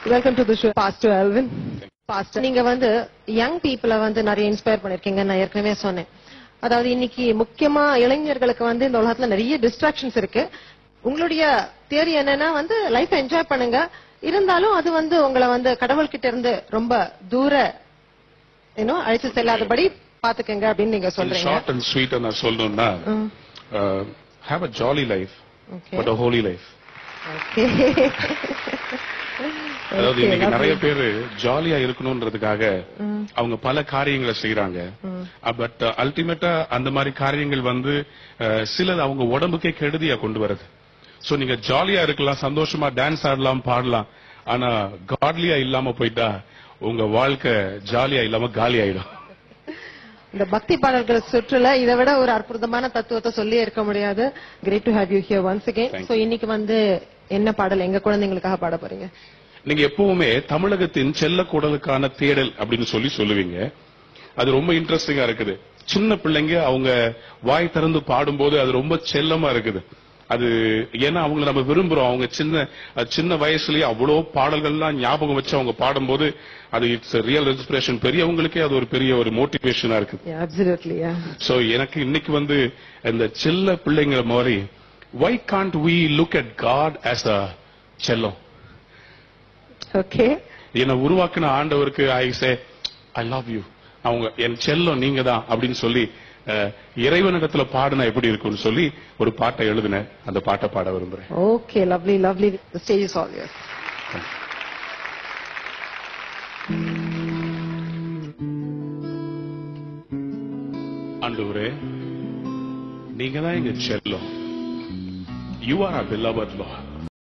welcome to the show pastor Alvin pastor நீங்க வந்து young பீப்புளை வந்து நிறைய இன்ஸ்பயர் பண்ணிருக்கீங்க நான் ஏற்கனவே சொன்னேன் அதாவது இன்னைக்கு முக்கியமா இளைஞர்களுக்கு வந்து இந்த உலகத்துல நிறைய டிஸ்ட்ராக்ஷன்ஸ் இருக்கு உங்களுடைய தியரி என்னன்னா வந்து லைஃப் என்ஜாய் பண்ணுங்க இருந்தாலும் அது வந்து உங்களை வந்து கடவுள்கிட்ட இருந்து ரொம்ப தூர இன்னும் அழைச்சு செல்லாதபடி பாத்துக்கங்க அப்படின்னு நீங்க சொல்றீங்க ஷார்ட் அண்ட் ஸ்வீட் நான் சொல்லணும்னா have a jolly life okay but a holy life okay அதாவது இன்னைக்கு நிறைய பேரு ஜாலியா இருக்கணும்ன்றதுக்காக அவங்க பல காரியங்களை செய்யறாங்க பட் அல்டிமேட்டா அந்த மாதிரி காரியங்கள் வந்து அஹ், சிலது அவங்க உடம்புக்கே கெடுதியா கொண்டு வருது சோ நீங்க ஜாலியா இருக்கலாம் சந்தோஷமா டான்ஸ் ஆடலாம் பாடலாம் ஆனா காட்லியா இல்லாம போயிட்டா உங்க வாழ்க்கை ஜாலியா இல்லாம காலி ஆயிடும் இந்த பக்தி பாடல்கள் சுற்றுல இதை விட ஒரு அற்புதமான தத்துவத்தை சொல்லி இருக்க முடியாது great to have you here once again Thank so இன்னைக்கு வந்து என்ன பாடல் எங்க குழந்தைங்களுக்காக பாட போறீங்க நீங்க எப்பவுமே தமிழகத்தின் செல்ல குடலுக்கான தேடல் அப்படின்னு சொல்லி சொல்லுவீங்க அது ரொம்ப இன்ட்ரெஸ்டிங்கா இருக்குது சின்ன பிள்ளைங்க அவங்க வாய் திறந்து பாடும்போது அது ரொம்ப செல்லமா இருக்குது அது ஏன்னா அவங்கள நம்ம விரும்புறோம் அவங்க சின்ன அது சின்ன வயசுலயே அவ்வளவு பாடல்கள்லாம் ஞாபகம் வச்சு அவங்க பாடும்போது அது இட்ஸ் ரியல் இன்ஸ்பிரேஷன் பெரியவங்களுக்கே அது ஒரு பெரிய ஒரு மோட்டிவேஷனா இருக்குது அப்சல்யூட்லி சோ எனக்கு இன்னைக்கு வந்து இந்த செல்ல பிள்ளைங்க மாதிரி why can't we look at God as a செல்லம் ஓகே என்னை உருவாக்கின ஆண்டவருக்கு ஐ சே ஐ லவ் யூ அவங்க என் செல்லம் நீங்க தான் அப்படின்னு சொல்லி அஹ், இறைவனிடத்துல பாடினா எப்படி இருக்கும்னு சொல்லி ஒரு பாட்டை எழுதினேன் அந்த பாட்டை பாட விரும்புறேன் okay lovely lovely stage is all yours ஆண்டவரே நீங்க தான் எங்க செல்லம் you are a beloved Lord